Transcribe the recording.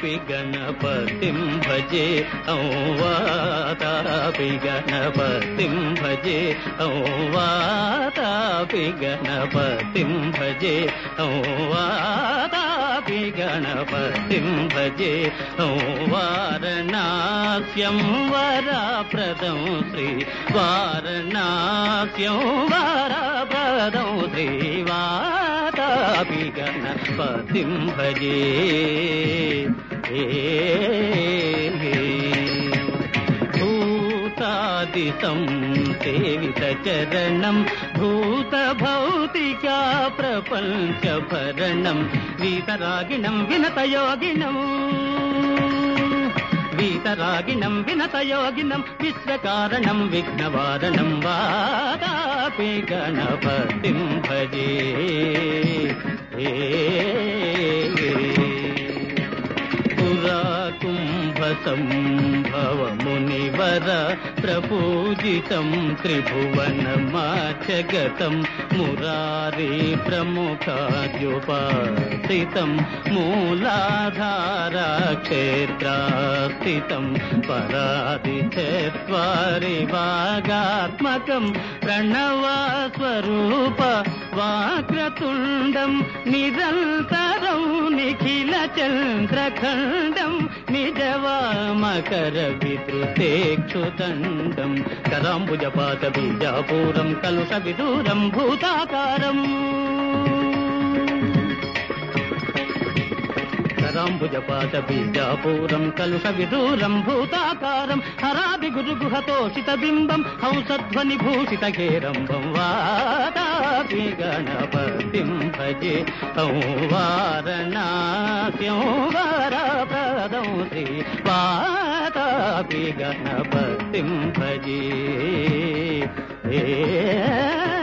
వాతాపి గణపతిం భజే ఔ వాతాపి గణపతిం భజే ఔ వాతాపి గణపతిం భజే ఔ వాతాపి గణపతిం భజే ఔ వారణాస్యం వరప్రదం శ్రీ వారణాస్యం వరప్రదం శ్రీ వాతాపి గణపతిం భజే భూతాదిశం సేవిత చరణం భూత భౌతికా ప్రపంచ భరణం వీతరాగిణం వినతయోగిణం వీతరాగిణం వినతయోగినం విశ్వకారణం విఘ్నవారణం వాదాపి గణపతిం భజే పురా కుంభ సంభవ మునివర ప్రపూజితం త్రిభువనమాచగతం మురారి ప్రముఖాద్యుపాసితం మూలాధారా క్షేత్రాస్థితం పరాది చత్వారి వాగాత్మకం ప్రణవస్వరూప వాక్రతుండం నిరంతరం నిఖిల చంద్రఖండం నిజవామకర విద్రుతేక్షుదండం కరాంబుజపాత బీజాపూరం కలుష విదూరం భూతాకారం కరాంబుజపాత బీజాపూరం కలుష విదూరం భూతాకారం హరాది గురు గుహతోషిత బింబం హంసధ్వని భూషిత గేరంబం వాదాపి గణపతిం భజే ఔ వారణాస్యం వరప్రదం శ్రీ వాదాపి గణపతిం భజే ఏ